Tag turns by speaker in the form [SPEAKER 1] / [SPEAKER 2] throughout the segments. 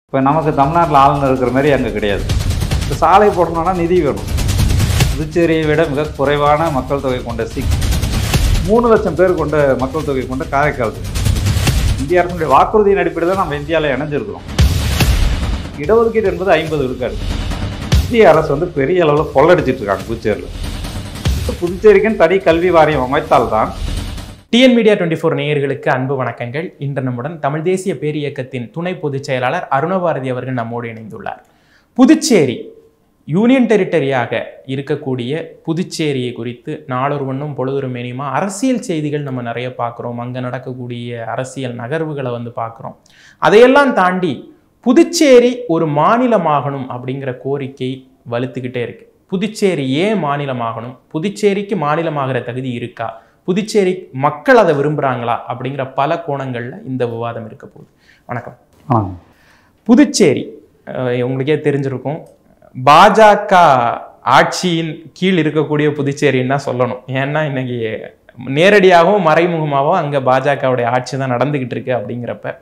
[SPEAKER 1] இப்போ நமக்கு தமிழ்நாட்டில் ஆளுநர் இருக்கிற மாதிரி அங்கே கிடையாது இப்போ சாலை போடணும்னா நிதி வேணும் புதுச்சேரியை விட மிக குறைவான மக்கள் தொகை கொண்ட சிக் மூணு லட்சம் பேர் கொண்ட மக்கள் தொகை கொண்ட காரைக்கால் இந்திய அரசுடைய வாக்குறுதியின் அடிப்படையில் தான் நம்ம இந்தியாவில் இணைஞ்சிருக்கிறோம் இடஒதுக்கீடு என்பது ஐம்பது விழுக்காடு இந்திய அரசு வந்து பெரிய அளவில் கொள்ளடிச்சிட்டு இருக்காங்க புதுச்சேரியில் இப்போ புதுச்சேரிக்குன்னு தனி கல்வி வாரியம் அமைத்தால்தான்
[SPEAKER 2] டிஎன் மீடியா டுவெண்ட்டி ஃபோர் நேயர்களுக்கு அன்பு வணக்கங்கள் இன்று நம்முடன் தமிழ் தேசிய பேரியக்கத்தின் துணை பொதுச் செயலாளர் அருணபாரதி அவர்கள் நம்மோடு இணைந்துள்ளார் புதுச்சேரி யூனியன் டெரிட்டரியாக இருக்கக்கூடிய புதுச்சேரியை குறித்து நாளொரு வண்ணம் பொழுதொரு மேனியுமா அரசியல் செய்திகள் நம்ம நிறைய பார்க்குறோம் அங்கே நடக்கக்கூடிய அரசியல் நகர்வுகளை வந்து பார்க்குறோம் அதையெல்லாம் தாண்டி புதுச்சேரி ஒரு மாநிலமாகணும் அப்படிங்கிற கோரிக்கை வலுத்துக்கிட்டே இருக்கு புதுச்சேரி ஏன் மாநிலமாகணும் புதுச்சேரிக்கு மாநிலமாகிற தகுதி இருக்கா புதுச்சேரி மக்கள் அதை விரும்புகிறாங்களா அப்படிங்கிற பல கோணங்களில் இந்த விவாதம் இருக்க போகுது வணக்கம்
[SPEAKER 1] ஆ
[SPEAKER 2] புதுச்சேரி அஹ், உங்களுக்கே தெரிஞ்சிருக்கும் பாஜக ஆட்சியின் கீழ் இருக்கக்கூடிய புதுச்சேரின்னு தான் சொல்லணும் ஏன்னா இன்னைக்கு நேரடியாகவும் மறைமுகமாகவும் அங்கே பாஜகவுடைய ஆட்சி தான் நடந்துக்கிட்டு இருக்கு அப்படிங்கிறப்ப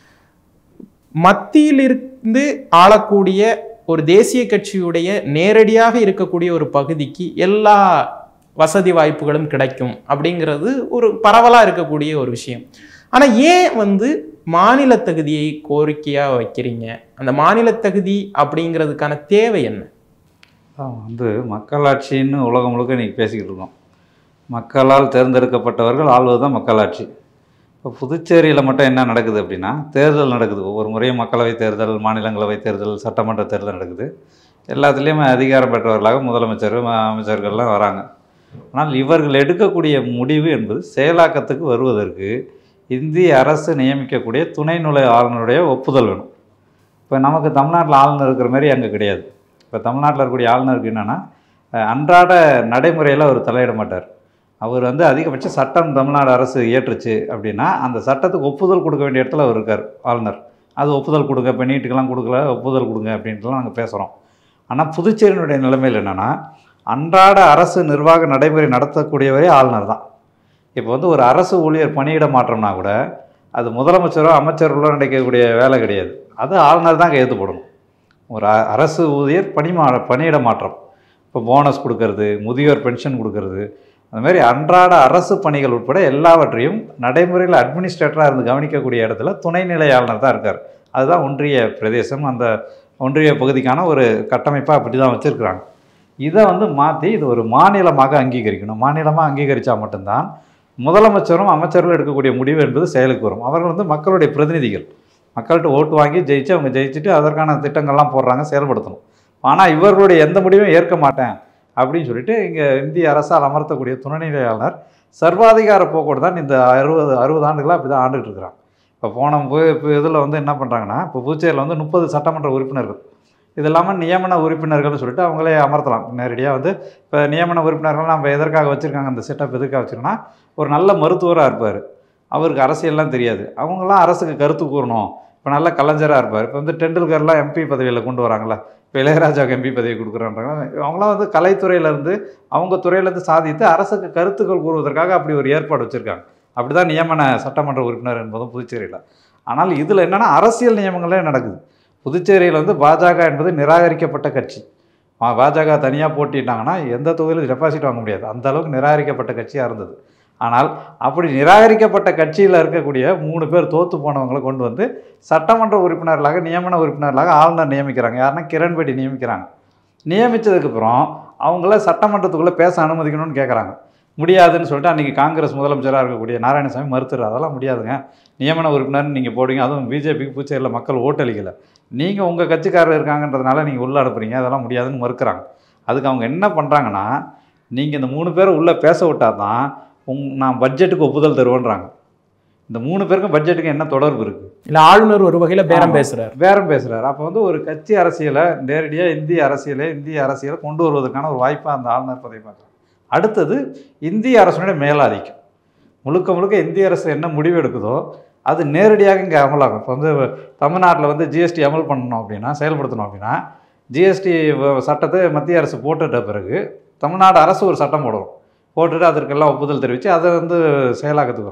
[SPEAKER 2] மத்தியிலிருந்து ஆளக்கூடிய ஒரு தேசிய கட்சியுடைய நேரடியாக இருக்கக்கூடிய ஒரு பகுதிக்கு எல்லா வசதி வாய்ப்புகளும் கிடைக்கும் அப்படிங்கிறது ஒரு பரவலாக இருக்கக்கூடிய ஒரு விஷயம் ஆனால் ஏன் வந்து மாநில தகுதியை கோரிக்கையாக வைக்கிறீங்க அந்த மாநில தகுதி அப்படிங்கிறதுக்கான தேவை என்ன
[SPEAKER 1] அதான் வந்து மக்களாட்சின்னு உலகம் முழுக்க இன்றைக்கி பேசிக்கிட்டு இருக்கோம் மக்களால் தேர்ந்தெடுக்கப்பட்டவர்கள் ஆள்வது தான் மக்களாட்சி இப்போ புதுச்சேரியில் மட்டும் என்ன நடக்குது அப்படின்னா தேர்தல் நடக்குது ஒவ்வொரு முறையும் மக்களவை தேர்தல் மாநிலங்களவை தேர்தல் சட்டமன்ற தேர்தல் நடக்குது எல்லாத்துலேயுமே அதிகாரம் பெற்றவர்களாக முதலமைச்சர் ம- அமைச்சர்கள்லாம் வராங்க ஆனால் இவர்கள் எடுக்கக்கூடிய முடிவு என்பது செயலாக்கத்துக்கு வருவதற்கு இந்திய அரசு நியமிக்கக்கூடிய துணைநிலை ஆளுநருடைய ஒப்புதல் வேணும் இப்போ நமக்கு தமிழ்நாட்டில் ஆளுநர் இருக்கிற மாதிரி அங்கே கிடையாது இப்போ தமிழ்நாட்டில் இருக்கக்கூடிய ஆளுநருக்கு என்னென்னா அஹ், அன்றாட நடைமுறையில் அவர் தலையிட மாட்டார் அவர் வந்து அதிகபட்ச சட்டம் தமிழ்நாடு அரசு இயற்றுச்சு அப்படின்னா அந்த சட்டத்துக்கு ஒப்புதல் கொடுக்க வேண்டிய இடத்துல அவர் இருக்கார் ஆளுநர் அது ஒப்புதல் கொடுங்க இப்போ நீட்டுக்கெல்லாம் கொடுக்கல ஒப்புதல் கொடுங்க அப்படின்ட்டுலாம் நாங்கள் பேசுகிறோம் ஆனால் புதுச்சேரியினுடைய நிலைமையில் என்னென்னா அன்றாட அரசு நிர்வாக நடைமுறை நடத்தக்கூடியவரே ஆளுநர் தான் இப்போ வந்து ஒரு அரசு ஊழியர் பணியிட மாற்றம்னா கூட அது முதலமைச்சரோ அமைச்சர்களோ நடக்கக்கூடிய வேலை கிடையாது அது ஆளுநர் தான் கையெழுத்து போடணும் ஒரு அ- அரசு ஊழியர் பணிமா பணியிட மாற்றம் இப்போ போனஸ் கொடுக்கறது முதியோர் பென்ஷன் கொடுக்கறது அந்த மாதிரி அன்றாட அரசு பணிகள் உட்பட எல்லாவற்றையும் நடைமுறையில் அட்மினிஸ்ட்ரேட்டராக இருந்து கவனிக்கக்கூடிய இடத்துல துணைநிலை ஆளுநர் தான் இருக்கார் அதுதான் ஒன்றிய பிரதேசம் அந்த ஒன்றிய பகுதிக்கான ஒரு கட்டமைப்பாக அப்படி தான் வச்சுருக்குறாங்க இதை வந்து மாற்றி இது ஒரு மாநிலமாக அங்கீகரிக்கணும் மாநிலமாக அங்கீகரித்தா மட்டும்தான் முதலமைச்சரும் அமைச்சர்களும் எடுக்கக்கூடிய முடிவு என்பது செயலுக்கு வரும் அவர்கள் வந்து மக்களுடைய பிரதிநிதிகள் மக்கள்கிட்ட ஓட்டு வாங்கி ஜெயிச்சு அவங்க ஜெயிச்சுட்டு அதற்கான திட்டங்கள்லாம் போடுறாங்க செயல்படுத்தணும் ஆனால் இவர்களுடைய எந்த முடிவும் ஏற்க மாட்டேன் அப்படின்னு சொல்லிட்டு இங்கே இந்திய அரசால் அமர்த்தக்கூடிய துணைநிலை ஆளுநர் சர்வாதிகார போக்கோடு தான் இந்த அறுபது அறுபது ஆண்டுகளாக அப்படி தான் ஆண்டுகிட்டு இருக்கிறாங்க இப்போ போன போய் இப்போ இதில் வந்து என்ன பண்ணுறாங்கன்னா இப்போ புதுச்சேரியில் வந்து முப்பது சட்டமன்ற உறுப்பினர்கள் இது இல்லாமல் நியமன உறுப்பினர்கள்னு சொல்லிட்டு அவங்களே அமர்த்தலாம் நேரடியாக வந்து இப்போ நியமன உறுப்பினர்கள் நம்ம எதற்காக வச்சுருக்காங்க அந்த செட்டப் எதுக்காக வச்சுருக்கோன்னா ஒரு நல்ல மருத்துவராக இருப்பார் அவருக்கு அரசியல்லாம் தெரியாது அவங்களாம் அரசுக்கு கருத்து கூறணும் இப்போ நல்ல கலைஞராக இருப்பார் இப்போ வந்து டெண்டுல்கர்லாம் எம்பி பதவியில் கொண்டு வராங்களா இப்போ இளையராஜாவுக்கு எம்பி பதவி கொடுக்குறான்றாங்க அவங்களாம் வந்து கலைத்துறையிலேருந்து அவங்க துறையிலேருந்து சாதித்து அரசுக்கு கருத்துக்கள் கூறுவதற்காக அப்படி ஒரு ஏற்பாடு வச்சுருக்காங்க அப்படி தான் நியமன சட்டமன்ற உறுப்பினர் என்பதும் புதுச்சேரியில் ஆனால் இதில் என்னென்னா அரசியல் நியமங்களே நடக்குது புதுச்சேரியில் வந்து பாஜக என்பது நிராகரிக்கப்பட்ட கட்சி ஆ, பாஜக தனியாக போட்டிட்டாங்கன்னா எந்த தொகுதியிலும் டெபாசிட் வாங்க முடியாது அந்த அளவுக்கு நிராகரிக்கப்பட்ட கட்சியாக இருந்தது ஆனால் அப்படி நிராகரிக்கப்பட்ட கட்சியில் இருக்கக்கூடிய மூணு பேர் தோற்று போனவங்களை கொண்டு வந்து சட்டமன்ற உறுப்பினர்களாக நியமன உறுப்பினர்களாக ஆளுநர் நியமிக்கிறாங்க யாருன்னா கிரண்பேடி நியமிக்கிறாங்க நியமித்ததுக்கப்புறம் அவங்கள சட்டமன்றத்துக்குள்ளே பேச அனுமதிக்கணும்னு கேட்குறாங்க முடியாதுன்னு சொல்லிட்டு அன்றைக்கி காங்கிரஸ் முதலமைச்சராக இருக்கக்கூடிய நாராயணசாமி மறுத்துறாரு அதெல்லாம் முடியாதுங்க நியமன உறுப்பினர்னு நீங்கள் போடுங்க அதுவும் பிஜேபிக்கு புதுச்சேரியில் மக்கள் ஓட்டளிக்கலை நீங்கள் உங்கள் கட்சிக்காரர் இருக்காங்கன்றதுனால நீங்கள் உள்ளே அனுப்புறீங்க அதெல்லாம் முடியாதுன்னு மறுக்கிறாங்க அதுக்கு அவங்க என்ன பண்ணுறாங்கன்னா நீங்கள் இந்த மூணு பேரை உள்ளே பேச விட்டால் தான் உங் நான் பட்ஜெட்டுக்கு ஒப்புதல் தருவேன்றாங்க இந்த மூணு பேருக்கும் பட்ஜெட்டுக்கு என்ன தொடர்பு இருக்குது
[SPEAKER 2] இல்லை ஆளுநர் ஒரு வகையில் பேரம்
[SPEAKER 1] ஆமா.
[SPEAKER 2] பேசுறாரு
[SPEAKER 1] பேரம் பேசுகிறார் அப்போ வந்து ஒரு கட்சி அரசியலை நேரடியாக இந்திய அரசியலை இந்திய அரசியலை கொண்டு வருவதற்கான ஒரு வாய்ப்பாக அந்த ஆளுநர் பதவி பார்க்குறாங்க அடுத்தது இந்திய அரசுடைய மேலாதிக்கம் முழுக்க முழுக்க இந்திய அரசு என்ன முடிவு எடுக்குதோ அது நேரடியாக இங்கே அமலாகும் இப்போ வந்து தமிழ்நாட்டில் வந்து ஜிஎஸ்டி அமல் பண்ணணும் அப்படின்னா செயல்படுத்தணும் அப்படின்னா ஜிஎஸ்டி சட்டத்தை மத்திய அரசு போட்டுட்ட பிறகு தமிழ்நாடு அரசு ஒரு சட்டம் போடணும் போட்டுட்டு அதற்கெல்லாம் ஒப்புதல் தெரிவித்து அதை வந்து செயலாக்கத்துக்கு வரும்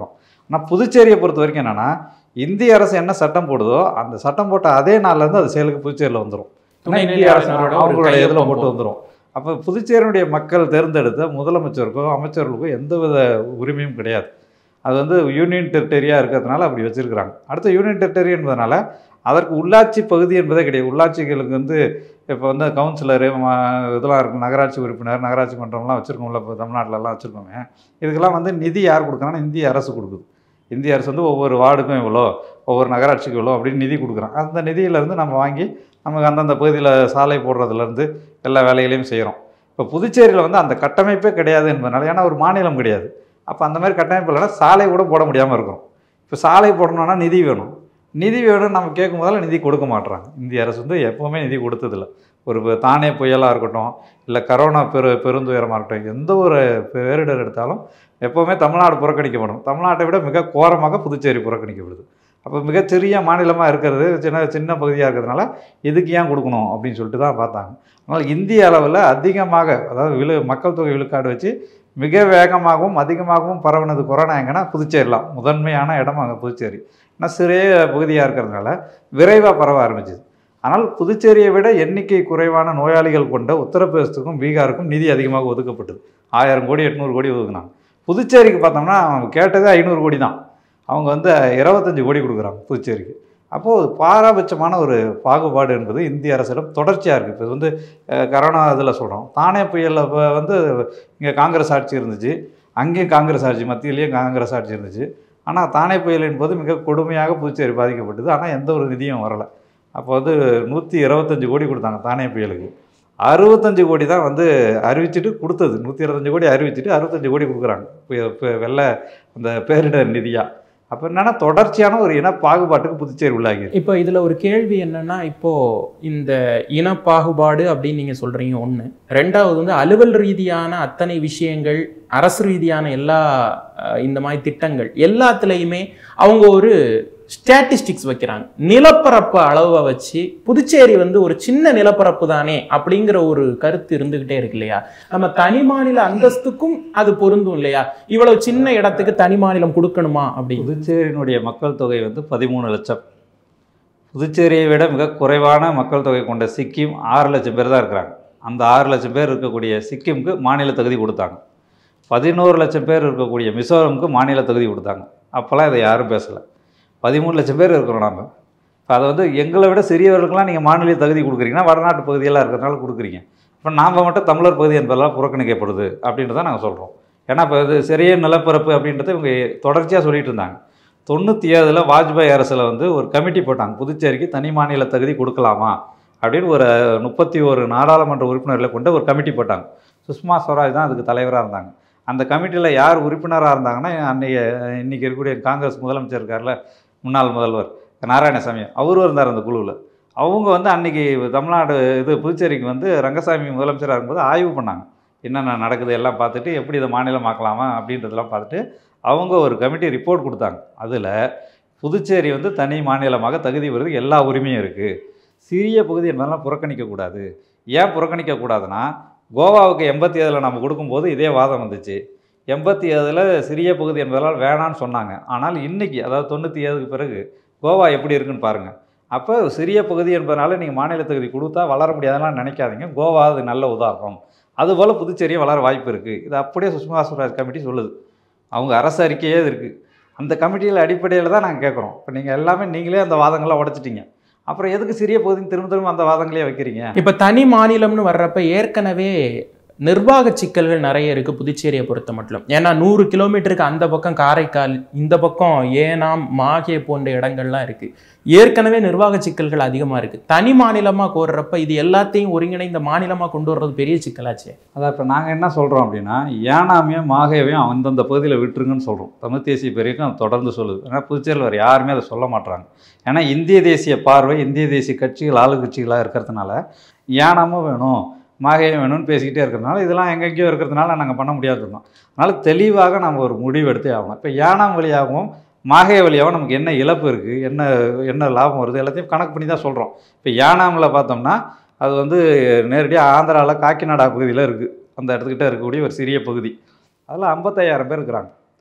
[SPEAKER 1] ஆனால் புதுச்சேரியை பொறுத்த வரைக்கும் என்னென்னா இந்திய அரசு என்ன சட்டம் போடுதோ அந்த சட்டம் போட்ட அதே நாள்லேருந்து அது செயலுக்கு புதுச்சேரியில் வந்துடும்
[SPEAKER 2] துணைநிலை
[SPEAKER 1] இந்திய அரசு
[SPEAKER 2] ஆளுநரோட ஒரு
[SPEAKER 1] அவங்களுடைய இதில்
[SPEAKER 2] கையொப்பம்
[SPEAKER 1] போட்டு வந்துடும் அப்போ புதுச்சேரியுடைய மக்கள் தேர்ந்தெடுத்த முதலமைச்சருக்கோ அமைச்சர்களுக்கோ எந்தவித உரிமையும் கிடையாது அது வந்து யூனியன் டெரிட்டரியாக இருக்கிறதுனால அப்படி வச்சுருக்கிறாங்க அடுத்து யூனியன் டெரிட்டரி என்பதனால அதற்கு உள்ளாட்சி பகுதி என்பதே கிடையாது உள்ளாட்சிகளுக்கு வந்து இப்போ வந்து கவுன்சிலரு இதெல்லாம் இருக்கும் நகராட்சி உறுப்பினர் நகராட்சி மன்றம்லாம் வச்சுருக்கோம்ல இப்போ தமிழ்நாட்டிலலாம் வச்சுருக்கோமே இதுக்கெல்லாம் வந்து நிதி யார் கொடுக்குறாங்கன்னா இந்திய அரசு கொடுக்குது இந்திய அரசு வந்து ஒவ்வொரு வார்டுக்கும் இவ்வளோ ஒவ்வொரு நகராட்சிக்கும் இவ்வளோ அப்படின்னு நிதி கொடுக்குறாங்க அந்த நிதியிலேருந்து நம்ம வாங்கி நமக்கு அந்தந்த பகுதியில் சாலை போடுறதுலேருந்து எல்லா வேலைகளையும் செய்கிறோம் இப்போ புதுச்சேரியில் வந்து அந்த கட்டமைப்பே கிடையாது என்பதனால ஏன்னா ஒரு மாநிலம் கிடையாது அப்போ அந்த மாதிரி கட்டமைப்பு இல்லைன்னா சாலை கூட போட முடியாமல் இருக்கும் இப்போ சாலை போடணும்னா நிதி வேணும் நிதி வேணும்னு நம்ம கேட்கும் போதெல்லாம் நிதி கொடுக்க மாட்றாங்க இந்திய அரசு வந்து எப்போவுமே நிதி கொடுத்ததில்ல ஒரு இப்போ தானே புயலாக இருக்கட்டும் இல்லை கரோனா பெரு பெருந்துயரமாக இருக்கட்டும் எந்த ஒரு பேரிடர் எடுத்தாலும் எப்போவுமே தமிழ்நாடு புறக்கணிக்கப்படும் தமிழ்நாட்டை விட மிக கோரமாக புதுச்சேரி புறக்கணிக்கப்படுது அப்போ மிகச்சிறிய மாநிலமாக இருக்கிறது சின்ன சின்ன பகுதியாக இருக்கிறதுனால இதுக்கு ஏன் கொடுக்கணும் அப்படின்னு சொல்லிட்டு தான் பார்த்தாங்க அதனால் இந்திய அளவில் அதிகமாக அதாவது விழு மக்கள் தொகை விழுக்காடு வச்சு மிக வேகமாகவும் அதிகமாகவும் பரவுனது கொரோனா எங்கன்னா புதுச்சேரிலாம் முதன்மையான இடம் அங்கே புதுச்சேரி ஏன்னா சிறிய பகுதியாக இருக்கிறதுனால விரைவாக பரவ ஆரம்பிச்சுது ஆனால் புதுச்சேரியை விட எண்ணிக்கை குறைவான நோயாளிகள் கொண்ட உத்தரப்பிரதேசத்துக்கும் பீகாருக்கும் நிதி அதிகமாக ஒதுக்கப்பட்டது ஆயிரம் கோடி எட்நூறு கோடி ஒதுக்குனாங்க புதுச்சேரிக்கு பார்த்தோம்னா அவங்க கேட்டதே ஐநூறு கோடி தான் அவங்க வந்து இருபத்தஞ்சு கோடி கொடுக்குறாங்க புதுச்சேரிக்கு அப்போது பாரபட்சமான ஒரு பாகுபாடு என்பது இந்திய அரசிடம் தொடர்ச்சியாக இருக்குது இப்போ இது வந்து அஹ், கரோனா இதில் சொல்கிறோம் தானே புயலில் இப்போ வந்து இங்கே காங்கிரஸ் ஆட்சி இருந்துச்சு அங்கேயும் காங்கிரஸ் ஆட்சி மத்தியிலையும் காங்கிரஸ் ஆட்சி இருந்துச்சு ஆனால் தானே புயல் என்பது மிக கொடுமையாக புதுச்சேரி பாதிக்கப்பட்டது ஆனால் எந்த ஒரு நிதியும் வரலை அப்போ வந்து நூற்றி இருபத்தஞ்சு கோடி கொடுத்தாங்க தானே புயலுக்கு அறுபத்தஞ்சு கோடி தான் வந்து அறிவிச்சிட்டு கொடுத்தது நூற்றி இருபத்தஞ்சு கோடி அறிவிச்சிட்டு அறுபத்தஞ்சு கோடி கொடுக்குறாங்க இப்போ இப்போ வெள்ள அந்த பேரிடர் நிதியாக அப்போ என்னன்னா தொடர்ச்சியான ஒரு இன பாகுபாட்டுக்கு புதுச்சேரி உள்ளாகி
[SPEAKER 2] இப்போ இதுல ஒரு கேள்வி என்னன்னா இப்போ இந்த இனப்பாகுபாடு அப்படின்னு நீங்க சொல்றீங்க ஒண்ணு ரெண்டாவது வந்து அலுவல் ரீதியான அத்தனை விஷயங்கள் அரசு ரீதியான எல்லா அஹ், இந்த மாதிரி திட்டங்கள் எல்லாத்துலேயுமே அவங்க ஒரு ஸ்டாட்டிஸ்டிக்ஸ் வைக்கிறாங்க நிலப்பரப்பு அளவை வச்சு புதுச்சேரி வந்து ஒரு சின்ன நிலப்பரப்பு தானே அப்படிங்கிற ஒரு கருத்து இருந்துகிட்டே இருக்கு இல்லையா நம்ம தனி மாநில அந்தஸ்துக்கும் அது பொருந்தும் இல்லையா இவ்வளவு சின்ன இடத்துக்கு தனி மாநிலம் கொடுக்கணுமா அப்படி
[SPEAKER 1] புதுச்சேரியினுடைய மக்கள் தொகை வந்து பதிமூணு லட்சம் புதுச்சேரியை விட மிக குறைவான மக்கள் தொகை கொண்ட சிக்கிம் ஆறு லட்சம் பேர் தான் இருக்கிறாங்க அந்த ஆறு லட்சம் பேர் இருக்கக்கூடிய சிக்கிமுக்கு மாநில தகுதி கொடுத்தாங்க பதினோரு லட்சம் பேர் இருக்கக்கூடிய மிசோரமுக்கு மாநில தகுதி கொடுத்தாங்க அப்போல்லாம் இதை யாரும் பேசலை பதிமூணு லட்சம் பேர் இருக்கிறோம் நாம இப்போ அதை வந்து எங்களை விட சிறியவர்களுக்கெல்லாம் நீங்கள் மாநில தகுதி கொடுக்குறீங்கன்னா வடநாட்டு பகுதியெல்லாம் இருக்கிறதுனால கொடுக்குறீங்க இப்போ நாம் மட்டும் தமிழர் பகுதி என்பதெல்லாம் புறக்கணிக்கப்படுது அப்படின்றத நாங்கள் சொல்கிறோம் ஏன்னா இப்போ இது சிறிய நிலப்பரப்பு அப்படின்றத இவங்க தொடர்ச்சியாக சொல்லிட்டு இருந்தாங்க தொண்ணூற்றி ஏழில் வாஜ்பாய் அரசில் வந்து ஒரு கமிட்டி போட்டாங்க புதுச்சேரிக்கு தனி மாநில தகுதி கொடுக்கலாமா அப்படின்னு ஒரு முப்பத்தி ஒரு நாடாளுமன்ற உறுப்பினர்களை கொண்ட ஒரு கமிட்டி போட்டாங்க சுஷ்மா ஸ்வராஜ் தான் அதுக்கு தலைவராக இருந்தாங்க அந்த கமிட்டியில் யார் உறுப்பினராக இருந்தாங்கன்னா அன்றைய இன்றைக்கி இருக்கக்கூடிய காங்கிரஸ் முதலமைச்சர் இருக்கார்ல முன்னாள் முதல்வர் நாராயணசாமி அவரும் இருந்தார் அந்த குழுவில் அவங்க வந்து அன்றைக்கி தமிழ்நாடு இது புதுச்சேரிக்கு வந்து ரங்கசாமி முதலமைச்சராக இருக்கும்போது ஆய்வு பண்ணாங்க என்னென்ன நடக்குது எல்லாம் பார்த்துட்டு எப்படி இதை மாநிலமாக்கலாமா அப்படின்றதெல்லாம் பார்த்துட்டு அவங்க ஒரு கமிட்டி ரிப்போர்ட் கொடுத்தாங்க அதில் புதுச்சேரி வந்து தனி மாநிலமாக தகுதி வருது எல்லா உரிமையும் இருக்குது சிறிய பகுதி என்பதெல்லாம் புறக்கணிக்கக்கூடாது ஏன் புறக்கணிக்கக்கூடாதுன்னா கோவாவுக்கு எண்பத்தி ஏழில் நம்ம கொடுக்கும்போது இதே வாதம் வந்துச்சு எண்பத்தி ஏழில் சிறிய பகுதி என்பதால் வேணான்னு சொன்னாங்க ஆனால் இன்றைக்கி அதாவது தொண்ணூற்றி ஏழுக்கு பிறகு கோவா எப்படி இருக்குன்னு பாருங்கள் அப்போ சிறிய பகுதி என்பதனால நீங்கள் மாநில தகுதி கொடுத்தா வளர முடியாதுலாம் நினைக்காதீங்க கோவா அது நல்ல உதாரணம் அதுபோல் புதுச்சேரியும் வளர வாய்ப்பு இருக்குது இது அப்படியே சுஷ்மா ஸ்வராஜ் கமிட்டி சொல்லுது அவங்க அரசு அறிக்கையே இது இருக்குது அந்த கமிட்டியில் அடிப்படையில் தான் நாங்கள் கேட்குறோம் இப்போ நீங்கள் எல்லாமே நீங்களே அந்த வாதங்களை உடைச்சிட்டீங்க அப்புறம் எதுக்கு சிறிய பகுதின்னு திரும்ப திரும்ப அந்த வாதங்களே வைக்கிறீங்க
[SPEAKER 2] இப்ப தனி மாநிலம்னு வர்றப்ப ஏற்கனவே நிர்வாக சிக்கல்கள் நிறைய இருக்கு புதுச்சேரியை பொறுத்த மட்டும் ஏன்னா நூறு கிலோமீட்டருக்கு அந்த பக்கம் காரைக்கால் இந்த பக்கம் ஏனாம் மாகே போன்ற இடங்கள்லாம் இருக்கு ஏற்கனவே நிர்வாக சிக்கல்கள் அதிகமா இருக்கு தனி மாநிலமா கோர்றப்ப இது எல்லாத்தையும் ஒருங்கிணைந்த மாநிலமா கொண்டு வர்றது பெரிய சிக்கலாச்சே
[SPEAKER 1] அதான் இப்போ நாங்கள் என்ன சொல்கிறோம் அப்படின்னா ஏனாமையும் மாகேவையும் அந்தந்த பகுதியில் விட்டுருங்கன்னு சொல்கிறோம் தமிழ் தேசிய பெரியக்கும் அது தொடர்ந்து சொல்லுது ஏன்னா புதுச்சேரியில் வேறு யாருமே அதை சொல்ல மாட்றாங்க ஏன்னா இந்திய தேசிய பார்வை இந்திய தேசிய கட்சிகள் ஆளுங்கட்சிகளாக இருக்கிறதுனால ஏனாமும் வேணும் மாகேயம் வேணும்னு பேசிக்கிட்டே இருக்கிறதுனால இதெல்லாம் எங்கெங்கேயோ இருக்கிறதுனால நாங்கள் பண்ண முடியாது சொன்னோம் அதனால் தெளிவாக நம்ம ஒரு முடிவு எடுத்தே ஆகணும் இப்போ யானாம் வழியாகவும் மாகே வழியாகவும் நமக்கு என்ன இழப்பு இருக்குது என்ன என்ன லாபம் வருது எல்லாத்தையும் கணக்கு பண்ணி தான் சொல்கிறோம் இப்போ யானாமில் பார்த்தோம்னா அது வந்து நேரடியாக ஆந்திராவில் காக்கிநாடா பகுதியில் இருக்குது அந்த இடத்துக்கிட்ட இருக்கக்கூடிய ஒரு சிறிய பகுதி அதில் ஐம்பத்தையாயிரம் பேர் இருக்கிறாங்க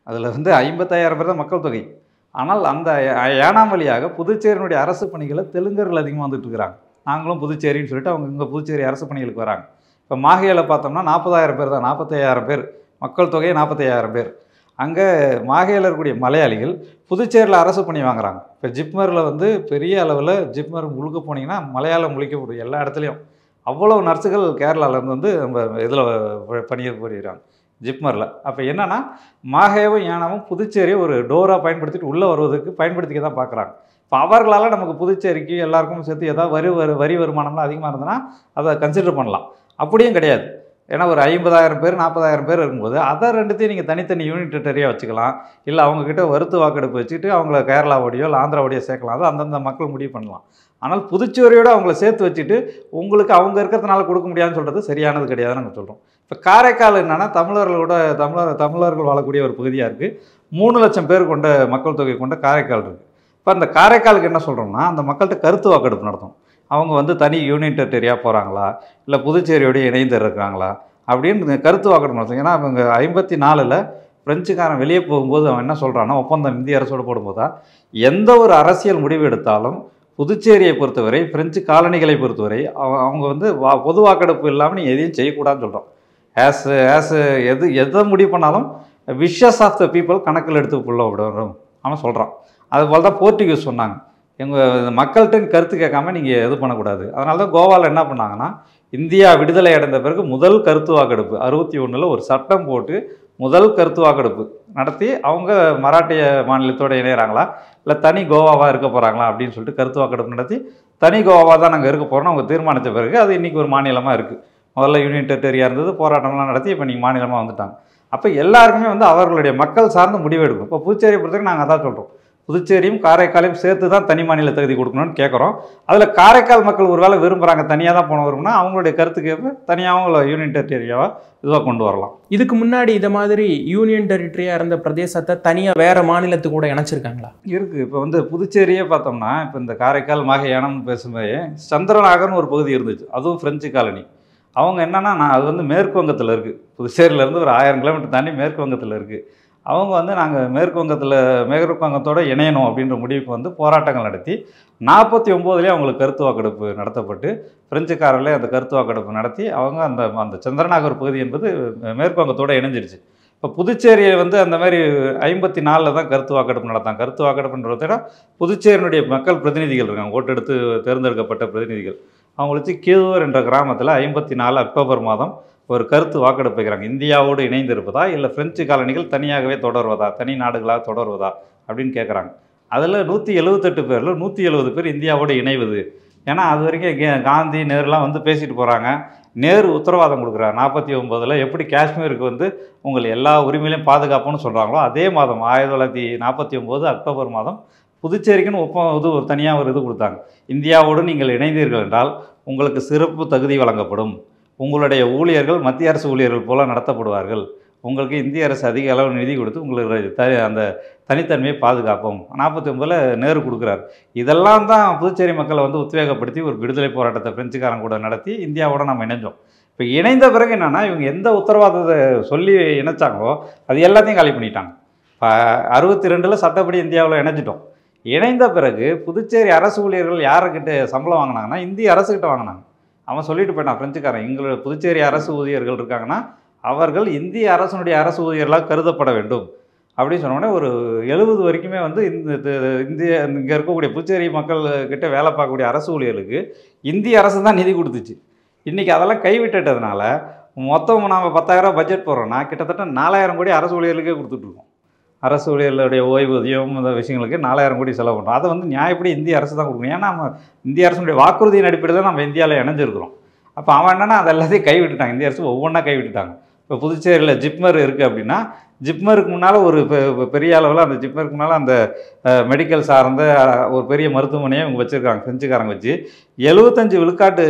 [SPEAKER 1] அதில் வந்து ஐம்பத்தாயிரம் பேர் தான் மக்கள் தொகை ஆனால் அந்த ஏ- ஏனாம் வழியாக புதுச்சேரியினுடைய அரசு பணிகளை தெலுங்கர்கள் அதிகமாக வந்துட்டு இருக்கிறாங்க நாங்களும் புதுச்சேரின்னு சொல்லிட்டு அவங்க இங்கே புதுச்சேரி அரசு பணிகளுக்கு வராங்க இப்போ மாஹேயில் பார்த்தோம்னா நாற்பதாயிரம் பேர் தான் நாற்பத்தையாயிரம் பேர் மக்கள் தொகை நாற்பத்தையாயிரம் பேர் அங்கே மாஹேயில் இருக்கக்கூடிய மலையாளிகள் புதுச்சேரியில் அரசு பணி வாங்குறாங்க இப்போ ஜிப்மரில் வந்து பெரிய அளவில் ஜிப்மர் முழுக்க போனீங்கன்னா மலையாளம் முழிக்கக்கூடிய எல்லா இடத்துலையும் அவ்வளோ நர்ஸுகள் கேரளாவிலேருந்து வந்து நம்ம இதில் பணியை புரியுறாங்க ஜிப்மரில் அப்போ என்னன்னா மாஹேவும் ஏனாவும் புதுச்சேரியை ஒரு டோராக பயன்படுத்திட்டு உள்ளே வருவதற்கு பயன்படுத்திக்க தான் பார்க்குறாங்க இப்போ அவர்களால் நமக்கு புதுச்சேரிக்கு எல்லாருக்கும் சேர்த்து ஏதாவது வரி வரி வரி வருமானம்லாம் அதிகமாக இருந்ததுன்னா அதை கன்சிடர் பண்ணலாம் அப்படியும் கிடையாது ஏன்னா ஒரு ஐம்பதாயிரம் பேர் நாற்பதாயிரம் பேர் இருக்கும்போது அதை ரெண்டுத்தையும் நீங்கள் தனித்தனி யூனிட் டெரியாக வச்சுக்கலாம் இல்லை அவங்கக்கிட்ட வறுத்து வாக்கெடுப்பு வச்சுட்டு அவங்கள கேரளாவோடையோ இல்லை ஆந்திராவோடையோ சேர்க்கலாம் அது அந்தந்த மக்கள் முடிவு பண்ணலாம் ஆனால் புதுச்சேரியோட அவங்கள சேர்த்து வச்சுட்டு உங்களுக்கு அவங்க இருக்கிறதுனால கொடுக்க முடியாதுன்னு சொல்கிறது சரியானது கிடையாதுன்னு நாங்கள் சொல்கிறோம் இப்போ காரைக்கால் என்னன்னா தமிழர்களோட தமிழர் தமிழர்கள் வாழக்கூடிய ஒரு பகுதியாக இருக்குது மூணு லட்சம் பேர் கொண்ட மக்கள் தொகை கொண்ட காரைக்கால் இருக்குது இப்போ அந்த காரைக்காலுக்கு என்ன சொல்கிறோம்னா அந்த மக்கள்கிட்ட கருத்து வாக்கெடுப்பு நடத்தும் அவங்க வந்து தனி யூனிட் டெரியாக போகிறாங்களா இல்லை புதுச்சேரியோட இணைந்து இருக்கிறாங்களா அப்படின்னு கருத்து வாக்கெடுப்பு நடத்தும் ஏன்னா அவங்க ஐம்பத்தி நாலில் பிரெஞ்சுக்காரன் வெளியே போகும்போது அவன் என்ன சொல்கிறான்னா ஒப்பந்தம் இந்திய அரசோடு போடும்போது தான் எந்த ஒரு அரசியல் முடிவு எடுத்தாலும் புதுச்சேரியை பொறுத்தவரை பிரெஞ்சு காலனிகளை பொறுத்தவரை அவ- அவங்க வந்து வா பொது வாக்கெடுப்பு இல்லாமல் நீ எதையும் செய்யக்கூடாதுன்னு சொல்கிறோம் ஆஸ் ஆஸ் எது எதை முடிவு பண்ணாலும் விஷஸ் ஆஃப் த பீப்புள் கணக்கில் எடுத்து உள்ள விடணும் அவன் சொல்கிறான் அதுபோல் தான் போர்ச்சுகீஸ் சொன்னாங்க எங்கள் மக்கள்கிட்ட கருத்து கேட்காம நீங்கள் இது பண்ணக்கூடாது அதனால தான் கோவாவில் என்ன பண்ணாங்கன்னா இந்தியா விடுதலை அடைந்த பிறகு முதல் கருத்து வாக்கெடுப்பு அறுபத்தி ஒன்றில் ஒரு சட்டம் போட்டு முதல் கருத்து வாக்கெடுப்பு நடத்தி அவங்க மராட்டிய மாநிலத்தோடு இணையறாங்களா இல்லை தனி கோவாவாக இருக்க போகிறாங்களா அப்படின்னு சொல்லிட்டு கருத்து வாக்கெடுப்பு நடத்தி தனி கோவாவாக தான் நாங்கள் இருக்க போகிறோம் அவங்க தீர்மானித்த பிறகு அது இன்றைக்கி ஒரு மாநிலமாக இருக்குது முதல்ல யூனியன் டெரிட்டரியாக இருந்தது போராட்டம்லாம் நடத்தி இப்போ நீங்கள் மாநிலமாக வந்துட்டாங்க அப்போ எல்லாருக்குமே வந்து அவர்களுடைய மக்கள் சார்ந்த முடிவு எடுக்கணும் இப்போ புதுச்சேரியை பொறுத்தவரைக்கும் நாங்கள் அதான் சொல்கிறோம் புதுச்சேரியும் காரைக்காலையும் சேர்த்து தான் தனி மாநில தகுதி கொடுக்கணும்னு கேட்குறோம் அதில் காரைக்கால் மக்கள் ஒருவேளை விரும்புகிறாங்க தனியாக தான் போன வரும்னா அவங்களுடைய கருத்துக்கு ஏற்ப தனியாகவும் அவங்கள யூனியன் டெரிட்டரியாவாக இதுவாக கொண்டு வரலாம்
[SPEAKER 2] இதுக்கு முன்னாடி இத மாதிரி யூனியன் டெரிட்டரியா இருந்த பிரதேசத்தை தனியா வேற மாநிலத்து கூட இணைச்சிருக்காங்களா
[SPEAKER 1] இருக்குது இப்போ வந்து புதுச்சேரியே பார்த்தோம்னா இப்போ இந்த காரைக்கால் மாகையானம்னு பேசும்போது சந்திரநாகர்னு ஒரு பகுதி இருந்துச்சு அதுவும் பிரெஞ்சு காலனி அவங்க என்னன்னா நான் அது வந்து மேற்கு வங்கத்தில் இருக்குது புதுச்சேரியிலேருந்து ஒரு ஆயிரம் கிலோமீட்டர் தாண்டி மேற்கு வங்கத்தில் இருக்குது அவங்க வந்து நாங்கள் மேற்கு வங்கத்தில் மேற்கு வங்கத்தோட இணையணும் அப்படின்ற முடிவுக்கு வந்து போராட்டங்கள் நடத்தி நாற்பத்தி ஒம்போதுலேயே அவங்களுக்கு கருத்து வாக்கெடுப்பு நடத்தப்பட்டு பிரெஞ்சுக்காரர்களே அந்த கருத்து வாக்கெடுப்பு நடத்தி அவங்க அந்த அந்த சந்திரநாகர் பகுதி என்பது மேற்கு வங்கத்தோட இணைஞ்சிருச்சு இப்போ புதுச்சேரியை வந்து அந்த மாதிரி ஐம்பத்தி நாலில் தான் கருத்து வாக்கெடுப்பு நடத்தாங்க கருத்து வாக்கெடுப்புன்றத விட புதுச்சேரியினுடைய மக்கள் பிரதிநிதிகள் இருக்காங்க ஓட்டெடுத்து தேர்ந்தெடுக்கப்பட்ட பிரதிநிதிகள் அவங்க வச்சு கீழூர் என்ற கிராமத்தில் ஐம்பத்தி நாலு அக்டோபர் மாதம் ஒரு கருத்து வாக்கெடுப்பு வைக்கிறாங்க இந்தியாவோடு இணைந்து இருப்பதா இல்லை பிரெஞ்சு காலனிகள் தனியாகவே தொடர்வதா தனி நாடுகளாக தொடர்வதா அப்படின்னு கேட்குறாங்க அதில் நூற்றி எழுபத்தெட்டு பேரில் நூற்றி எழுபது பேர் இந்தியாவோடு இணைவது ஏன்னா அது வரைக்கும் கே- காந்தி நேருலாம் வந்து பேசிட்டு போகிறாங்க நேரு உத்தரவாதம் கொடுக்குறாரு நாற்பத்தி ஒம்போதில் எப்படி காஷ்மீருக்கு வந்து உங்கள் எல்லா உரிமையிலையும் பாதுகாப்புன்னு சொல்கிறாங்களோ அதே மாதம் ஆயிரத்தி தொள்ளாயிரத்தி நாற்பத்தி ஒம்பது அக்டோபர் மாதம் புதுச்சேரிக்குன்னு ஒப்ப இது ஒரு தனியாக ஒரு இது கொடுத்தாங்க இந்தியாவோடு நீங்கள் இணைந்தீர்கள் என்றால் உங்களுக்கு சிறப்பு தகுதி வழங்கப்படும் உங்களுடைய ஊழியர்கள் மத்திய அரசு ஊழியர்கள் போல நடத்தப்படுவார்கள் உங்களுக்கு இந்திய அரசு அதிக அளவு நிதி கொடுத்து உங்களுக்கு த அந்த தனித்தன்மையை பாதுகாப்போம் நாற்பத்தி ஒம்பதில் நேரு கொடுக்குறாரு இதெல்லாம் தான் புதுச்சேரி மக்களை வந்து உத்வேகப்படுத்தி ஒரு விடுதலை போராட்டத்தை பிரெஞ்சுக்காரன் கூட நடத்தி இந்தியாவோட நம்ம இணைஞ்சோம் இப்போ இணைந்த பிறகு என்னென்னா இவங்க எந்த உத்தரவாதத்தை சொல்லி இணைச்சாங்களோ அது எல்லாத்தையும் காலி பண்ணிட்டாங்க இப்போ அறுபத்தி ரெண்டில் சட்டப்படி இந்தியாவில் இணைஞ்சிட்டோம் இணைந்த பிறகு புதுச்சேரி அரசு ஊழியர்கள் யாருக்கிட்ட சம்பளம் வாங்கினாங்கன்னா இந்திய அரசுக்கிட்ட வாங்கினாங்க அவன் சொல்லிட்டு போயிட்டான் பிரெஞ்சுக்காரன் எங்களோட புதுச்சேரி அரசு ஊழியர்கள் இருக்காங்கன்னா அவர்கள் இந்திய அரசனுடைய அரசு ஊழியர்களாக கருதப்பட வேண்டும் அப்படின்னு சொன்ன உடனே ஒரு எழுபது வரைக்குமே வந்து இந்த த- இந்திய இங்கே இருக்கக்கூடிய புதுச்சேரி மக்கள் கிட்ட வேலை பார்க்கக்கூடிய அரசு ஊழியர்களுக்கு இந்திய அரசு தான் நிதி கொடுத்துச்சு இன்றைக்கி அதெல்லாம் கைவிட்டுட்டதுனால மொத்தம் நாம் பத்தாயிரம் பட்ஜெட் போடுறோன்னா கிட்டத்தட்ட நாலாயிரம் கோடி அரசு ஊழியர்களுக்கே கொடுத்துட்ருக்கோம் அரசு ஊழியர்களுடைய ஓய்வூதியம் இந்த விஷயங்களுக்கு நாலாயிரம் கோடி செலவு பண்ணுறோம் அதை வந்து நியாயப்படி இந்திய அரசு தான் கொடுக்கணும் ஏன்னா நம்ம இந்திய அரசுடைய வாக்குறுதியின் அடிப்படையில் தான் நம்ம இந்தியாவில் இணைஞ்சிருக்கிறோம் அப்போ அவன் என்னன்னா அது எல்லாத்தையும் கைவிட்டுட்டாங்க இந்திய அரசு ஒவ்வொன்றா கைவிட்டுட்டாங்க இப்போ புதுச்சேரியில் ஜிப்மர் இருக்குது அப்படின்னா ஜிப்மருக்கு முன்னால் ஒரு பெ- பெ- பெரிய அளவில் அந்த ஜிப்மருக்கு முன்னால் அந்த மெடிக்கல் சார்ந்த அஹ், ஒரு பெரிய மருத்துவமனையை இவங்க வச்சுருக்காங்க பிரெஞ்சுக்காரங்க வச்சு எழுபத்தஞ்சு விழுக்காட்டு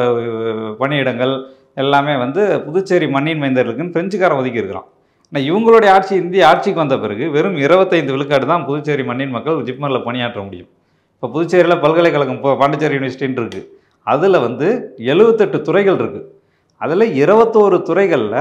[SPEAKER 1] ப- பணியிடங்கள் எல்லாமே வந்து புதுச்சேரி மண்ணின் மைந்தர்களுக்குன்னு பிரெஞ்சுக்காரன் ஒதுக்கியிருக்கிறான் ஆனால் இவங்களுடைய ஆட்சி இந்திய ஆட்சிக்கு வந்த பிறகு வெறும் இருபத்தைந்து விழுக்காடு தான் புதுச்சேரி மண்ணின் மக்கள் ஜிப்மரில் பணியாற்ற முடியும் இப்போ புதுச்சேரியில் பல்கலைக்கழகம் இப்போ பாண்டிச்சேரி யூனிவர்சிட்டின்னு இருக்குது அதில் வந்து எழுபத்தெட்டு துறைகள் இருக்குது அதில் இருபத்தோரு துறைகளில்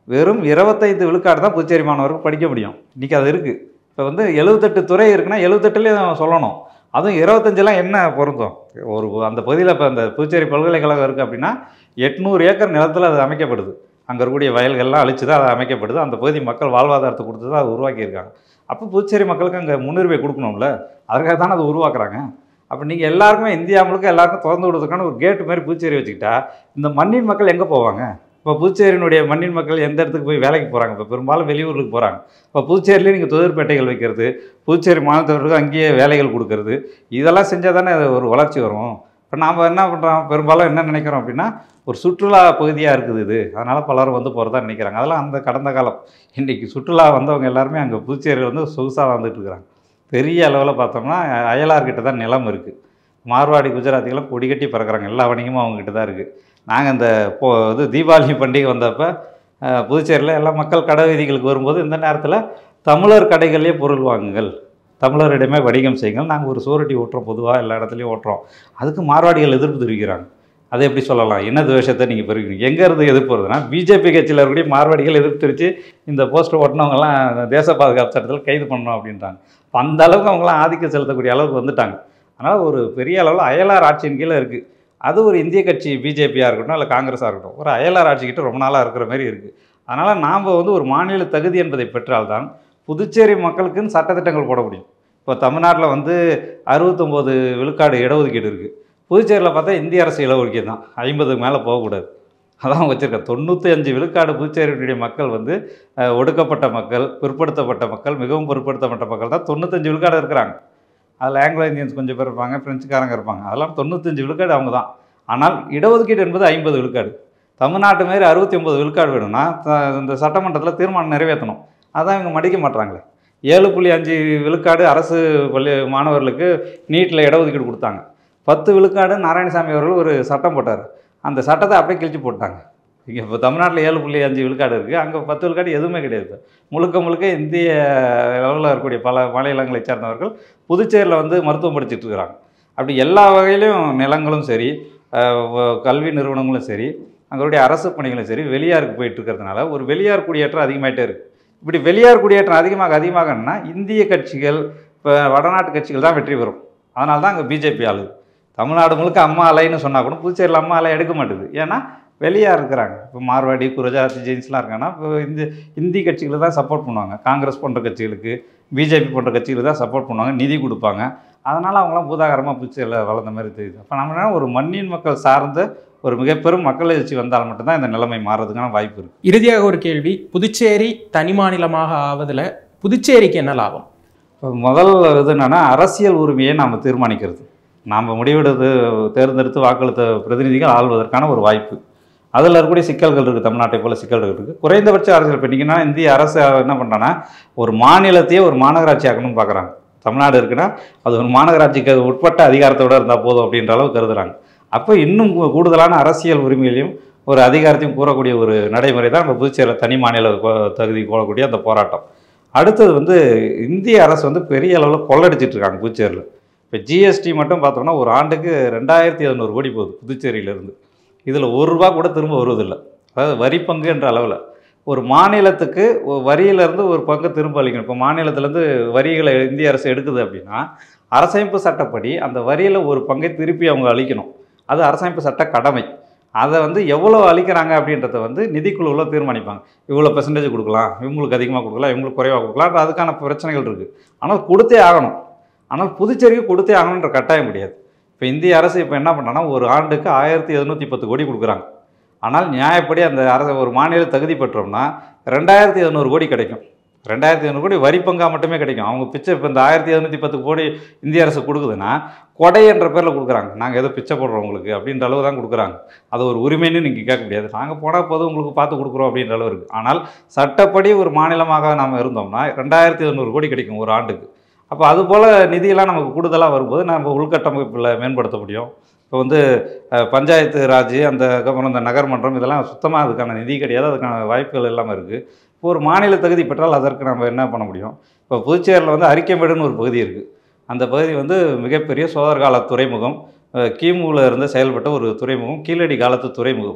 [SPEAKER 1] வெறும் இருபத்தைந்து விழுக்காடு தான் புதுச்சேரி மாணவர்கள் படிக்க முடியும் இன்றைக்கி அது இருக்குது இப்போ வந்து எழுபத்தெட்டு துறை இருக்குன்னா எழுபத்தெட்டுலேயும் சொல்லணும் அதுவும் இருபத்தஞ்செல்லாம் என்ன பொருந்தும் ஒரு அந்த பகுதியில் இப்போ அந்த புதுச்சேரி பல்கலைக்கழகம் இருக்குது அப்படின்னா எட்நூறு ஏக்கர் நிலத்தில் அது அமைக்கப்படுது அங்கே இருக்கக்கூடிய வயல்கள்லாம் அழிச்சு தான் அது அமைக்கப்படுது அந்த பகுதி மக்கள் வாழ்வாதாரத்தை கொடுத்து தான் அது உருவாக்கியிருக்காங்க அப்போ புதுச்சேரி மக்களுக்கு அங்கே முன்னுரிமை கொடுக்கணும்ல அதுக்காக தானே அதை உருவாக்குறாங்க அப்போ நீங்கள் எல்லாருக்குமே இந்தியா முழுக்க எல்லாருக்கும் திறந்து விடுறதுக்கான ஒரு கேட்டு மாதிரி புதுச்சேரி வச்சுக்கிட்டா இந்த மண்ணின் மக்கள் எங்கே போவாங்க இப்போ புதுச்சேரியினுடைய மண்ணின் மக்கள் எந்த இடத்துக்கு போய் வேலைக்கு போகிறாங்க இப்போ பெரும்பாலும் வெளியூருக்கு போகிறாங்க இப்போ புதுச்சேரியிலேயே நீங்கள் தொழிற்பேட்டைகள் வைக்கிறது புதுச்சேரி மாநிலத்தவர்களுக்கு அங்கேயே வேலைகள் கொடுக்கறது இதெல்லாம் செஞ்சால் தானே ஒரு வளர்ச்சி வரும் இப்போ நாம் என்ன பண்ணுறோம் பெரும்பாலும் என்ன நினைக்கிறோம் அப்படின்னா ஒரு சுற்றுலா பகுதியாக இருக்குது இது அதனால் பலரும் வந்து போகிறதா நினைக்கிறாங்க அதெல்லாம் அந்த கடந்த காலம் இன்றைக்கி சுற்றுலா வந்தவங்க எல்லாருமே அங்கே புதுச்சேரியில் வந்து சொகுசாக வந்துட்டு இருக்கிறாங்க பெரிய அளவில் பார்த்தோம்னா அயலார்கிட்ட தான் நிலம் இருக்குது மார்வாடி குஜராத்திகளும் கொடி கட்டி பறக்குறாங்க எல்லா வணிகமும் அவங்ககிட்ட தான் இருக்குது நாங்கள் இந்த போ இது தீபாவளி பண்டிகை வந்தப்போ அஹ், புதுச்சேரியில் எல்லா மக்கள் கடை வீதிகளுக்கு வரும்போது இந்த நேரத்தில் தமிழர் கடைகள்லேயே பொருள் வாங்குங்கள் தமிழரிடமே வணிகம் செய்யுங்கள் நாங்கள் ஒரு சோரட்டி ஓட்டுறோம் பொதுவாக எல்லா இடத்துலையும் ஓட்டுறோம் அதுக்கு மார்வாடிகள் எதிர்ப்பு தெரிவிக்கிறாங்க அதை எப்படி சொல்லலாம் என்ன துவேஷத்தை நீங்கள் பெருக்கிறீங்க எங்கே இருந்து எதிர்ப்பு வருதுன்னா பிஜேபி கட்சியில் இருக்கக்கூடிய மார்வாடிகள் எதிர்ப்பு தெரிவித்து இந்த போஸ்டர் ஓட்டினவங்கலாம் தேச பாதுகாப்பு சட்டத்தில் கைது பண்ணணும் அப்படின்றாங்க அப்ப அந்த அளவுக்கு அவங்களாம் ஆதிக்கம் செலுத்தக்கூடிய அளவுக்கு வந்துட்டாங்க அதனால் ஒரு பெரிய அளவில் அயலார் ஆட்சியின் கீழே இருக்குது அது ஒரு இந்திய கட்சி பிஜேபியாக இருக்கட்டும் இல்லை காங்கிரஸாக இருக்கட்டும் ஒரு அயலார் ஆட்சிக்கிட்ட ரொம்ப நாளாக இருக்கிற மாதிரி இருக்குது அதனால் நாம் வந்து ஒரு மாநில தகுதி என்பதை பெற்றால்தான் புதுச்சேரி மக்களுக்குன்னு சட்டத்திட்டங்கள் போட முடியும் இப்போ தமிழ்நாட்டில் வந்து அறுபத்தொம்போது விழுக்காடு இடஒதுக்கீடு இருக்குது புதுச்சேரியில் பார்த்தா இந்திய அரசு இடஒதுக்கீடு தான் ஐம்பதுக்கு மேலே போகக்கூடாது அதான் வச்சுருக்கேன் தொண்ணூற்றி அஞ்சு விழுக்காடு புதுச்சேரியினுடைய மக்கள் வந்து அஹ், ஒடுக்கப்பட்ட மக்கள் பிற்படுத்தப்பட்ட மக்கள் மிகவும் பிற்படுத்தப்பட்ட மக்கள் தான் தொண்ணூத்தஞ்சு விழுக்காடு இருக்கிறாங்க அதில் ஆங்கிலோ இந்தியன்ஸ் கொஞ்சம் பேர் இருப்பாங்க ஃப்ரெஞ்சுக்காரங்க இருப்பாங்க அதெல்லாம் தொண்ணூத்தஞ்சு விழுக்காடு அவங்க தான் ஆனால் இடஒதுக்கீடு என்பது ஐம்பது விழுக்காடு தமிழ்நாட்டு மாரி அறுபத்தி ஒம்பது விழுக்காடு வேணும்னா த- இந்த சட்டமன்றத்தில் தீர்மானம் நிறைவேற்றணும் அதான் இவங்க மடிக்க மாட்றாங்களே ஏழு புள்ளி அஞ்சு விழுக்காடு அரசு பள்ளி மாணவர்களுக்கு நீட்டில் இடஒதுக்கீடு கொடுத்தாங்க பத்து விழுக்காடு நாராயணசாமி அவர்கள் ஒரு சட்டம் போட்டார் அந்த சட்டத்தை அப்படியே கிழிச்சு போட்டாங்க இங்கே இப்போ தமிழ்நாட்டில் ஏழு புள்ளி அஞ்சு விழுக்காடு இருக்குது அங்கே பத்து விழுக்காடு எதுவுமே கிடையாது இப்ப. முழுக்க முழுக்க இந்திய அளவில் இருக்கக்கூடிய பல மாநிலங்களை சேர்ந்தவர்கள் புதுச்சேரியில் வந்து மருத்துவம் படிச்சுட்டு இருக்கிறாங்க அப்படி எல்லா வகையிலும் நிலங்களும் சரி அஹ், வ- கல்வி நிறுவனங்களும் சரி அங்களுடைய அரசு பணிகளும் சரி வெளியாருக்கு போயிட்டு இருக்கிறதுனால ஒரு வெளியார் குடியேற்றம் அதிகமாயிட்டே இருக்குது இப்படி வெளியார் குடியேற்றம் அதிகமாக அதிகமாகனா இந்திய கட்சிகள் இப்போ வடநாட்டு கட்சிகள் தான் வெற்றி பெறும் அதனால தான் அங்கே பிஜேபி ஆளுது தமிழ்நாடு முழுக்க அம்மா அலைன்னு சொன்னால் கூட புதுச்சேரியில் அம்மா அலை எடுக்க மாட்டுது ஏன்னா வெளியாக இருக்கிறாங்க இப்போ மார்வாடி குரஜாதி ஜெயின்ஸ்லாம் இருக்காங்கன்னா இப்போ இந்த இந்தி கட்சிகளை தான் சப்போர்ட் பண்ணுவாங்க காங்கிரஸ் போன்ற கட்சிகளுக்கு பிஜேபி போன்ற கட்சிகளுக்கு தான் சப்போர்ட் பண்ணுவாங்க நிதி கொடுப்பாங்க அதனால் அவங்களாம் பூதாகரமாக புதுச்சேரியில் வளர்ந்த மாதிரி தெரியுது அப்போ நம்ம என்ன ஒரு மண்ணின் மக்கள் சார்ந்த ஒரு மிகப்பெரும் மக்கள் எழுச்சி வந்தால் மட்டும்தான் இந்த நிலைமை மாறுறதுக்கான வாய்ப்பு இருக்குது
[SPEAKER 2] இறுதியாக ஒரு கேள்வி புதுச்சேரி தனி மாநிலமாக ஆவதில் புதுச்சேரிக்கு என்ன லாபம்
[SPEAKER 1] இப்போ முதல் இது என்னென்னா அரசியல் உரிமையை நாம் தீர்மானிக்கிறது நாம் முடிவெடுத்து தேர்ந்தெடுத்து வாக்களித்த பிரதிநிதிகள் ஆள்வதற்கான ஒரு வாய்ப்பு அதில் இருக்கக்கூடிய சிக்கல்கள் இருக்குது தமிழ்நாட்டை போல சிக்கல்கள் இருக்குது குறைந்தபட்ச அரசியல் பண்ணிங்கன்னா இந்திய அரசு என்ன பண்ணுறான்னா ஒரு மாநிலத்தையே ஒரு மாநகராட்சி ஆக்கணும்னு பார்க்குறாங்க தமிழ்நாடு இருக்குன்னா அது ஒரு மாநகராட்சிக்கு உட்பட்ட அதிகாரத்தோட இருந்தால் போதும் அப்படின்ற அளவு கருதுறாங்க அப்போ இன்னும் கூ- கூடுதலான அரசியல் உரிமையிலையும் ஒரு அதிகாரத்தையும் கூறக்கூடிய ஒரு நடைமுறை தான் நம்ம புதுச்சேரியில் தனி மாநில கோ- தகுதி கோரக்கூடிய அந்த போராட்டம் அடுத்தது வந்து இந்திய அரசு வந்து பெரிய அளவில் கொள்ளடிச்சிட்டு இருக்காங்க புதுச்சேரியில் இப்போ ஜிஎஸ்டி மட்டும் பார்த்தோம்னா ஒரு ஆண்டுக்கு ரெண்டாயிரத்தி எழுநூறு கோடி போகுது புதுச்சேரியிலேருந்து இதில் ஒரு ரூபா கூட திரும்ப வருவதில்லை அதாவது வரி பங்கு என்ற அளவில் ஒரு மாநிலத்துக்கு ஒரு வரியிலேருந்து ஒரு பங்கு திரும்ப அளிக்கணும் இப்போ மாநிலத்திலேருந்து வரிகளை இந்திய அரசு எடுக்குது அப்படின்னா அரசமைப்பு சட்டப்படி அந்த வரியில் ஒரு பங்கை திருப்பி அவங்க அளிக்கணும் அது அரசமைப்பு சட்ட கடமை அதை வந்து எவ்வளோ அளிக்கிறாங்க அப்படின்றத வந்து நிதிக்குழுவில் தீர்மானிப்பாங்க இவ்வளோ பெர்சன்டேஜ் கொடுக்கலாம் இவங்களுக்கு அதிகமாக கொடுக்கலாம் இவங்களுக்கு குறைவாக கொடுக்கலாம் அதுக்கான பிரச்சனைகள் இருக்குது ஆனால் கொடுத்தே ஆகணும் ஆனால் புதுச்சேரிக்கு கொடுத்தே ஆகணுன்ற கட்டாயம் முடியாது இப்போ இந்திய அரசு இப்போ என்ன பண்ணான்னா ஒரு ஆண்டுக்கு ஆயிரத்தி எழுநூற்றி பத்து கோடி கொடுக்குறாங்க ஆனால் நியாயப்படி அந்த அரசு ஒரு மாநில தகுதி பெற்றோம்னா ரெண்டாயிரத்தி எழுநூறு கோடி கிடைக்கும் ரெண்டாயிரத்தி எழுநூறு கோடி வரி பங்கா மட்டுமே கிடைக்கும் அவங்க பிச்சை இப்போ இந்த ஆயிரத்தி எழுநூற்றி பத்து கோடி இந்திய அரசு கொடுக்குதுன்னா கொடை என்ற பேரில் கொடுக்குறாங்க நாங்கள் ஏதோ பிச்சை போடுறோம் உங்களுக்கு அப்படின்ற அளவு தான் கொடுக்குறாங்க அது ஒரு உரிமைன்னு நீங்கள் கேட்க முடியாது நாங்கள் போனால் போதும் உங்களுக்கு பார்த்து கொடுக்குறோம் அப்படின்ற அளவு இருக்குது ஆனால் சட்டப்படி ஒரு மாநிலமாக நாம் இருந்தோம்னா ரெண்டாயிரத்தி எழுநூறு கோடி கிடைக்கும் ஒரு ஆண்டுக்கு அப்போ அது போல் நிதியெல்லாம் நமக்கு கூடுதலாக வரும்போது நம்ம உள்கட்டமைப்பில் மேம்படுத்த முடியும் இப்போ வந்து அஹ், பஞ்சாயத்து ராஜ் அந்த அப்புறம் இந்த நகர்மன்றம் இதெல்லாம் சுத்தமாக அதுக்கான நிதி கிடையாது அதுக்கான வாய்ப்புகள் எல்லாமே இருக்குது இப்போ ஒரு மாநில தகுதி பெற்றால் அதற்கு நம்ம என்ன பண்ண முடியும் இப்போ புதுச்சேரியில் வந்து அரிக்கமேடுன்னு ஒரு பகுதி இருக்குது அந்த பகுதி வந்து மிகப்பெரிய சோதர் கால துறைமுகம் அஹ், கிமுவில் இருந்து செயல்பட்ட ஒரு துறைமுகம் கீழடி காலத்து துறைமுகம்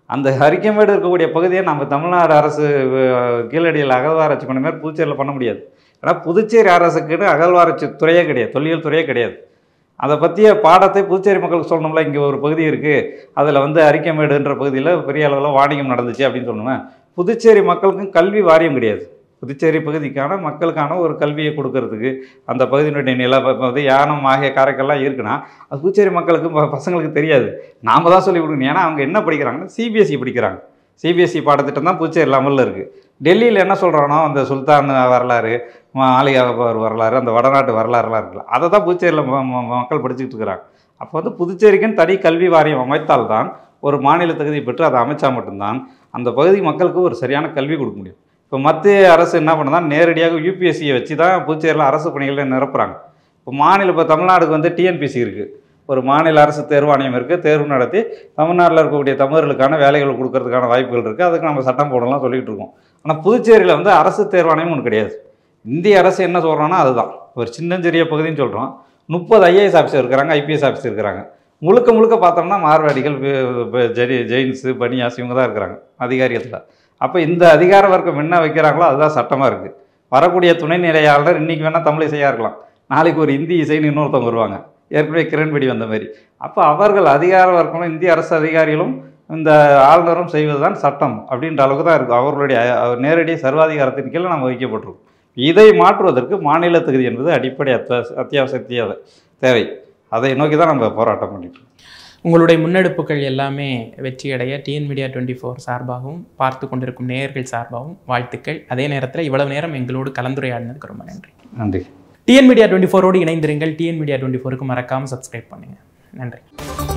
[SPEAKER 1] அந்த ஹரிக்கமேடு இருக்கக்கூடிய பகுதியை நம்ம தமிழ்நாடு அரசு அஹ், கீழடியில் அகழ்வாராய்ச்சி பண்ண மாதிரி புதுச்சேரியில் பண்ண முடியாது ஏன்னா புதுச்சேரி அரசுக்குன்னு அகழ்வாராய்ச்சி துறையே கிடையாது தொல்லியல் துறையே கிடையாது அதை பற்றிய பாடத்தை புதுச்சேரி மக்களுக்கு சொல்லணும்ல இங்கே ஒரு பகுதி இருக்குது அதில் வந்து அரிக்கமேடுன்ற பகுதியில் பெரிய அளவில் வாணிகம் நடந்துச்சு அப்படின்னு சொல்லணுமே புதுச்சேரி மக்களுக்கும் கல்வி வாரியம் கிடையாது புதுச்சேரி பகுதிக்கான மக்களுக்கான ஒரு கல்வியை கொடுக்கறதுக்கு அந்த பகுதியினுடைய நில ப- பகுதி யானம் ஆகிய காரைக்கெல்லாம் இருக்குன்னா அது புதுச்சேரி மக்களுக்கு ப- பசங்களுக்கு தெரியாது நாம தான் சொல்லி கொடுக்கணும் ஏன்னா அவங்க என்ன படிக்கிறாங்கன்னா சிபிஎஸ்சி படிக்கிறாங்க சிபிஎஸ்சி பாடத்திட்டம் தான் புதுச்சேரி அமலில் இருக்குது டெல்லியில் என்ன சொல்கிறானோ அந்த சுல்தான் வரலாறு ம- ஆலிகாபார் வரலாறு அந்த வடநாட்டு வரலாறுலாம் இருக்குல்ல அதை தான் புதுச்சேரியில் ம- ம- மக்கள் படிச்சுக்கிட்டு இருக்கிறாங்க அப்போ வந்து புதுச்சேரிக்குன்னு தனி கல்வி வாரியம் அமைத்தால்தான் ஒரு மாநில தகுதி பெற்று அதை அமைச்சா மட்டும்தான் அந்த பகுதி மக்களுக்கு ஒரு சரியான கல்வி கொடுக்க முடியும் இப்போ மத்திய அரசு என்ன பண்ணுதா நேரடியாக யூபிஎஸ்சியை வச்சு தான் புதுச்சேரியில் அரசு பணிகளை நிரப்புறாங்க இப்போ மாநில இப்போ தமிழ்நாடுக்கு வந்து டிஎன்பிசி இருக்குது ஒரு மாநில அரசு தேர்வாணையம் இருக்குது தேர்வு நடத்தி தமிழ்நாட்டில் இருக்கக்கூடிய தமிழர்களுக்கான வேலைகள் கொடுக்கறதுக்கான வாய்ப்புகள் இருக்குது அதுக்கு நம்ம சட்டம் போடலாம் சொல்லிட்டு இருக்கோம் ஆனால் புதுச்சேரியில் வந்து அரசு தேர்வாணையம் ஒன்று கிடையாது இந்திய அரசு என்ன சொல்கிறோன்னா அதுதான் ஒரு சின்னஞ்சிறிய பகுதின்னு சொல்கிறோம் முப்பது ஐஏஎஸ் ஆஃபீஸர் இருக்கிறாங்க ஐபிஎஸ் ஆஃபீஸர் இருக்கிறாங்க முழுக்க முழுக்க பார்த்தோம்னா மார்வாடிகள் வே- வே- ஜெரி ஜெயின்ஸு பனியாஸ் இவங்க தான் இருக்கிறாங்க அதிகாரியத்தில் அப்போ இந்த அதிகார வர்க்கம் என்ன வைக்கிறாங்களோ அதுதான் சட்டமாக இருக்குது வரக்கூடிய துணைநிலையாளர் இன்றைக்கி வேணால் தமிழ் இசையாக இருக்கலாம் நாளைக்கு ஒரு இந்தி இசைன்னு இன்னொருத்தவங்க வருவாங்க ஏற்கனவே கிரண்பேடி வந்த மாதிரி அப்போ அவர்கள் அதிகார வர்க்கமும் இந்திய அரசு அதிகாரிகளும் இந்த ஆளுநரும் செய்வதுதான் சட்டம் அப்படின்ற அளவுக்கு தான் இருக்கும் அவர்களுடைய அஹ், நேரடி சர்வாதிகாரத்தின் கீழே நம்ம வைக்கப்பட்டிருக்கோம் இதை மாற்றுவதற்கு மாநில தகுதி என்பது அடிப்படை அத்த அத்தியாவசிய தேவை தேவை அதை நோக்கி தான் நம்ம போராட்டம் பண்ணிட்டு இருக்கோம்.
[SPEAKER 2] உங்களுடைய முன்னெடுப்புகள் எல்லாமே வெற்றியடைய டிஎன் மீடியா டுவெண்ட்டி ஃபோர் சார்பாகவும் பார்த்து கொண்டிருக்கும் நேயர்கள் சார்பாகவும் வாழ்த்துக்கள் அதே நேரத்தில் இவ்வளவு நேரம் எங்களோடு கலந்துரையாடினதுக்கு ரொம்ப நன்றி
[SPEAKER 1] நன்றி
[SPEAKER 2] டிஎன் மீடியா டுவெண்ட்டி ஃபோரோடு இணைந்திருங்கள் டிஎன் மீடியா டுவெண்ட்டி ஃபோருக்கு மறக்காமல் சப்ஸ்கிரைப் பண்ணுங்கள் நன்றி